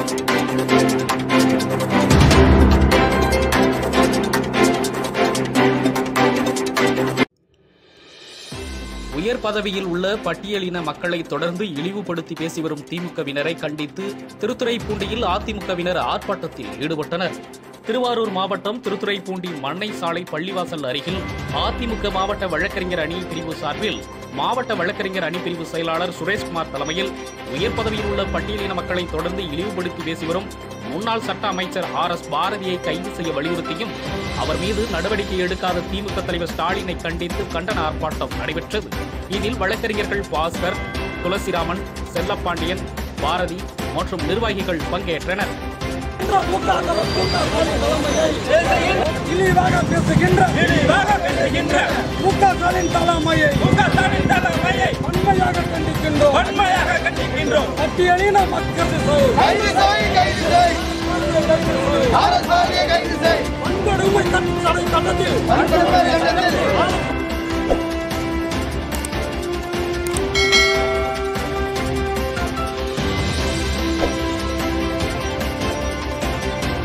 உயர் பதவியில் உள்ள பட்டியலின மக்களை தொடர்ந்து இழிவுபடுத்தி பேசி வரும் திமுகவினரை கண்டித்து திருத்துறைப்பூண்டியில் அதிமுகவினர் ஆர்ப்பாட்டத்தில் ஈடுபட்டனர் திருவாரூர் மாவட்டம் திருத்துறைப்பூண்டி மண்ணை சாலை பள்ளிவாசல் அருகில் அதிமுக மாவட்ட வழக்கறிஞர் அணி பிரிவு சார்பில் மாவட்ட வழக்கறிஞர் அணி பிரிவு செயலாளர் சுரேஷ்குமார் தலைமையில் உயர் பதவியில் உள்ள பட்டியலின மக்களை தொடர்ந்து இழிவுபடுத்தி பேசி வரும் முன்னாள் சட்ட அமைச்சர் ஆர் எஸ் பாரதியை கைது செய்ய வலியுறுத்தியும் அவர் மீது நடவடிக்கை எடுக்காத திமுக தலைவர் ஸ்டாலினை கண்டித்து கண்டன ஆர்ப்பாட்டம் நடைபெற்றது இதில் வழக்கறிஞர்கள் பாஸ்கர் துளசிராமன் செல்லப்பாண்டியன் பாரதி மற்றும் நிர்வாகிகள் பங்கேற்றனர் இழிவாக பேசுகின்ற இழிவாக பேசுகின்ற முக ஸ்டாலின் தலைமையை முக ஸ்டாலின் தலைமையை வன்மையாக கண்டிக்கின்றோம் வன்மையாக கண்டிக்கின்றோம் பட்டியலின மக்கள் கைது செய் கைது செய் கைது செய்.